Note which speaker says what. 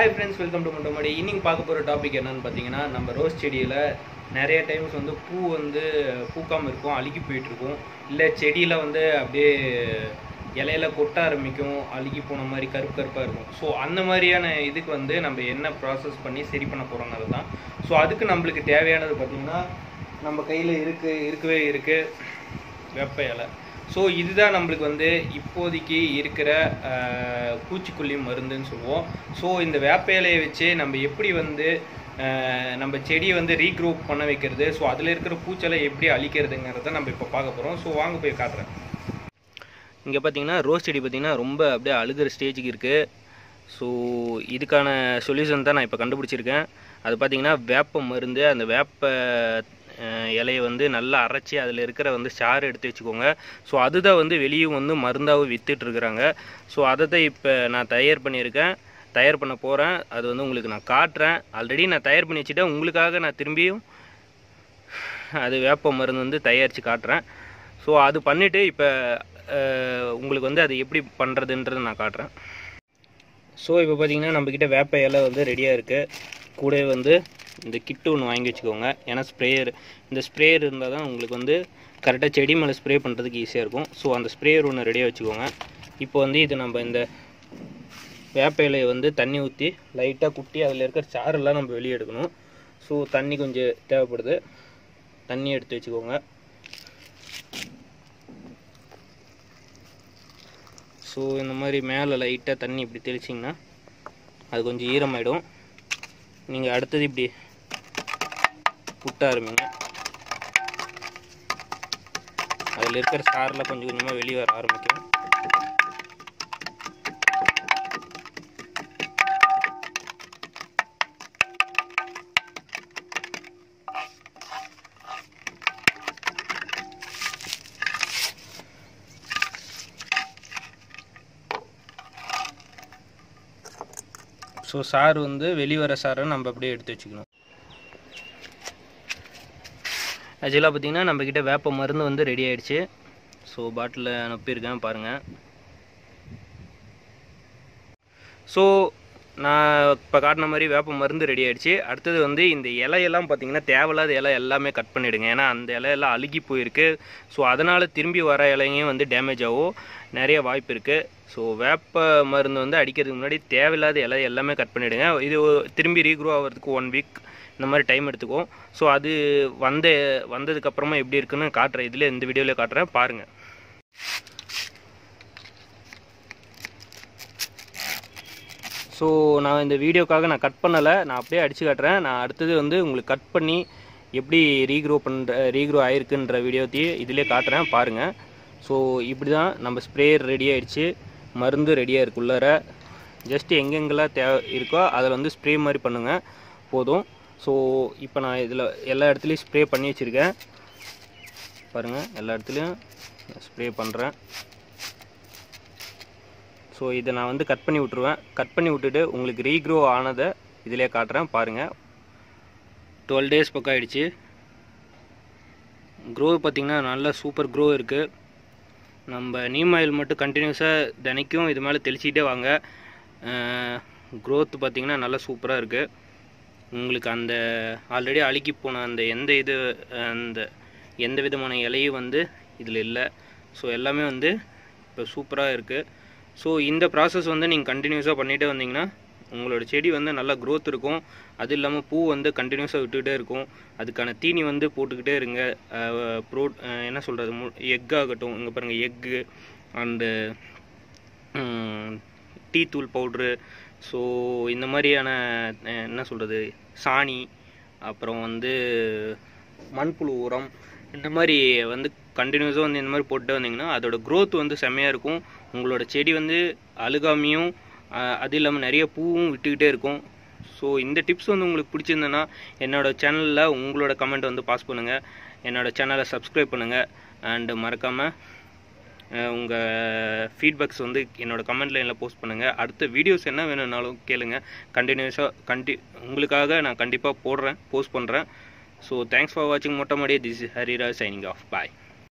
Speaker 1: hi friends welcome to முட்டமாடி இன்னைக்கு பார்க்க போகிற டாபிக் என்னன்னு பார்த்தீங்கன்னா நம்ம ரோஸ் செடியில் நிறைய டைம்ஸ் வந்து பூ வந்து பூக்காமல் இருக்கும் அழுகி போயிட்டு இருக்கும் இல்லை செடியில் வந்து அப்படியே இலையில கொட்ட ஆரம்பிக்கும் அழுகி போன மாதிரி கருப்பு கருப்பாக இருக்கும் ஸோ அந்த மாதிரியான இதுக்கு வந்து நம்ம என்ன ப்ராசஸ் பண்ணி சரி பண்ண போகிறோங்கிறது தான் ஸோ அதுக்கு நம்மளுக்கு தேவையானது பார்த்திங்கன்னா நம்ம கையில் இருக்கு இருக்கவே இருக்குது வெப்ப இலை ஸோ இதுதான் நம்மளுக்கு வந்து இப்போதைக்கு இருக்கிற அஹ், பூச்சிக்கொல்லி மருந்துன்னு சொல்லுவோம் ஸோ இந்த வேப்ப இலையை வச்சு நம்ம எப்படி வந்து அஹ், நம்ம செடியை வந்து ரீக்ரோ பண்ண வைக்கிறது ஸோ அதில் இருக்கிற பூச்சலை எப்படி அழிக்கிறதுங்கிறத நம்ம இப்போ பார்க்க போகிறோம் ஸோ வாங்க போய் காட்டுறேன் இங்கே பார்த்தீங்கன்னா ரோஸ் செடி பார்த்தீங்கன்னா ரொம்ப அப்படியே அழுகிற ஸ்டேஜுக்கு இருக்குது ஸோ இதுக்கான சொல்யூஷன் தான் நான் இப்போ கண்டுபிடிச்சிருக்கேன் அது பார்த்தீங்கன்னா வேப்ப மருந்து அந்த வேப்ப அஹ், இலையை வந்து நல்லா அரைச்சி அதில் இருக்கிற வந்து சாறு எடுத்து வச்சுக்கோங்க ஸோ அதுதான் வந்து வெளியும் வந்து மருந்தாகவும் வித்துட்ருக்குறாங்க ஸோ அதை தான் இப்போ நான் தயார் பண்ணியிருக்கேன் தயார் பண்ண போகிறேன் அது வந்து உங்களுக்கு நான் காட்டுறேன் ஆல்ரெடி நான் தயார் பண்ணி வச்சுட்டேன் உங்களுக்காக நான் திரும்பியும் அது வேப்ப மருந்து வந்து தயாரித்து காட்டுறேன் ஸோ அது பண்ணிவிட்டு இப்போ உங்களுக்கு வந்து அது எப்படி பண்ணுறதுன்றதை நான் காட்டுறேன் ஸோ இப்போ பார்த்தீங்கன்னா நம்மக்கிட்ட வேப்ப இலை வந்து ரெடியாக இருக்குது கூடவே வந்து இந்த கிட்டு ஒன்று வாங்கி வச்சுக்கோங்க ஏன்னா ஸ்ப்ரேயர் இந்த ஸ்ப்ரேயர் இருந்தால் தான் உங்களுக்கு வந்து கரெக்டாக செடி மேலே ஸ்ப்ரே பண்ணுறதுக்கு ஈஸியாக இருக்கும் ஸோ அந்த ஸ்ப்ரேயர் ஒன்று ரெடியாக வச்சுக்கோங்க இப்போ வந்து இது நம்ம இந்த வேப்ப இலையை வந்து தண்ணி ஊற்றி லைட்டாக குட்டி அதில் இருக்கிற சாரெல்லாம் நம்ம வெளியே எடுக்கணும் ஸோ தண்ணி கொஞ்சம் தேவைப்படுது தண்ணி எடுத்து வச்சுக்கோங்க ஸோ இந்த மாதிரி மேலே லைட்டாக தண்ணி இப்படி தெளிச்சிங்கன்னா அது கொஞ்சம் ஈரமாயிடும் நீங்கள் அடுத்தது இப்படி புட்ட ஆரம்பிங்க அதில் இருக்கிற சாரெலாம் கொஞ்சம் கொஞ்சமாக வெளியே வர ஆரம்பிக்கும் ஸோ சாறு வந்து வெளிவர சாரை நம்ம அப்படியே எடுத்து வச்சுக்கணும் ஆக்சுவலாக பார்த்தீங்கன்னா நம்மக்கிட்ட வேப்ப மருந்து வந்து ரெடி ஆயிடுச்சு ஸோ பாட்டிலில் அனுப்பியிருக்கேன் பாருங்கள் ஸோ நான் இப்போ காட்டின மாதிரி வேப்ப மருந்து ரெடி ஆயிடுச்சு அடுத்தது வந்து இந்த இலையெல்லாம் பார்த்தீங்கன்னா தேவையில்லாத இலை எல்லாமே கட் பண்ணிவிடுங்க ஏன்னா அந்த இலையெல்லாம் அழுகி போயிருக்கு ஸோ அதனால் திரும்பி வர இலையும் வந்து டேமேஜ் ஆகும் நிறைய வாய்ப்பு இருக்குது ஸோ வேப்ப மருந்து வந்து அடிக்கிறதுக்கு முன்னாடி தேவையில்லாத இலை எல்லாமே கட் பண்ணிவிடுங்க இது ஒரு- திரும்பி ரீக்ரோ ஆகிறதுக்கு ஒன் வீக் இந்த மாதிரி டைம் எடுத்துக்கும் ஸோ அது வந்த வந்ததுக்கப்புறமா எப்படி இருக்குன்னு காட்டுறேன் இதில் இந்த வீடியோவில் காட்டுறேன் பாருங்கள் ஸோ நான் இந்த வீடியோக்காக நான் கட் பண்ணலை நான் அப்படியே அடித்து காட்டுறேன் நான் அடுத்தது வந்து உங்களுக்கு கட் பண்ணி எப்படி ரீக்ரோ பண்ணுற ரீக்ரோ ஆயிருக்குன்ற வீடியோத்தையும் இதிலே காட்டுறேன் பாருங்கள் ஸோ இப்படி தான் நம்ம ஸ்ப்ரேயர் ரெடி ஆயிடுச்சு மருந்து ரெடியாக இருக்கு உள்ளார ஜஸ்ட் எங்கெங்கெல்லாம் தேவை இருக்கோ அதில் வந்து ஸ்ப்ரே மாதிரி பண்ணுங்கள் போதும் ஸோ இப்போ நான் இதில் எல்லா இடத்துலையும் ஸ்ப்ரே பண்ணி வச்சுருக்கேன் பாருங்கள் எல்லா இடத்துலையும் ஸ்ப்ரே பண்ணுறேன் ஸோ இதை நான் வந்து கட் பண்ணி விட்ருவேன் கட் பண்ணி விட்டுட்டு உங்களுக்கு ரீக்ரோ ஆனதை இதிலே காட்டுறேன் பாருங்கள் டுவெல் டேஸ் பக்கம் ஆயிடுச்சு க்ரோ பார்த்திங்கன்னா நல்ல சூப்பர் க்ரோ இருக்குது நம்ம நீம் ஆயில் மட்டும் கண்டினியூஸாக தினைக்கும் இது மேலே தெளிச்சிக்கிட்டே வாங்க க்ரோத் பார்த்திங்கன்னா நல்லா சூப்பராக இருக்குது உங்களுக்கு அந்த ஆல்ரெடி அழுகி போன அந்த எந்த இது அந்த எந்த விதமான இலையும் வந்து இதில் இல்லை ஸோ எல்லாமே வந்து இப்போ சூப்பராக இருக்குது ஸோ இந்த ப்ராசஸ் வந்து நீங்கள் கண்டினியூஸாக பண்ணிகிட்டே வந்தீங்கன்னா உங்களோட செடி வந்து நல்லா growth இருக்கும் அது இல்லாமல் பூ வந்து கண்டினியூஸாக விட்டுக்கிட்டே இருக்கும் அதுக்கான தீனி வந்து போட்டுக்கிட்டே இருங்க ப்ரோ என்ன சொல்கிறது மு எக் ஆகட்டும் இங்கே பாருங்கள் எக்கு அண்டு டீ தூள் பவுட்ரு ஸோ இந்த மாதிரியான அஹ், என்ன சொல்கிறது சாணி அப்புறம் வந்து மண்புழு உரம் இந்த மாதிரி வந்து கண்டினியூஸாக வந்து இந்த மாதிரி போட்டு வந்தீங்கன்னா அதோட growth வந்து செம்மையாக இருக்கும் உங்களோட செடி வந்து அழுகாமையும் அஹ், அது இல்லாமல் நிறைய பூவும் விட்டுக்கிட்டே இருக்கும் ஸோ இந்த டிப்ஸ் வந்து உங்களுக்கு பிடிச்சிருந்ததுன்னா என்னோட சேனலில் உங்களோட கமெண்ட் வந்து பாஸ் பண்ணுங்கள் என்னோட சேனலை சப்ஸ்கிரைப் பண்ணுங்கள் அண்டு மறக்காமல் உங்கள் ஃபீட்பேக்ஸ் வந்து என்னோட கமெண்ட் லைனில் போஸ்ட் பண்ணுங்கள் அடுத்த வீடியோஸ் என்ன வேணும்னாலும் கேளுங்க கண்டினியூஸாக கண்டி உங்களுக்காக நான் கண்டிப்பாக போடுறேன் போஸ்ட் பண்ணுறேன் ஸோ தேங்க்ஸ் ஃபார் வாட்சிங் மொட்டை மாடியே this Hariraj signing off bye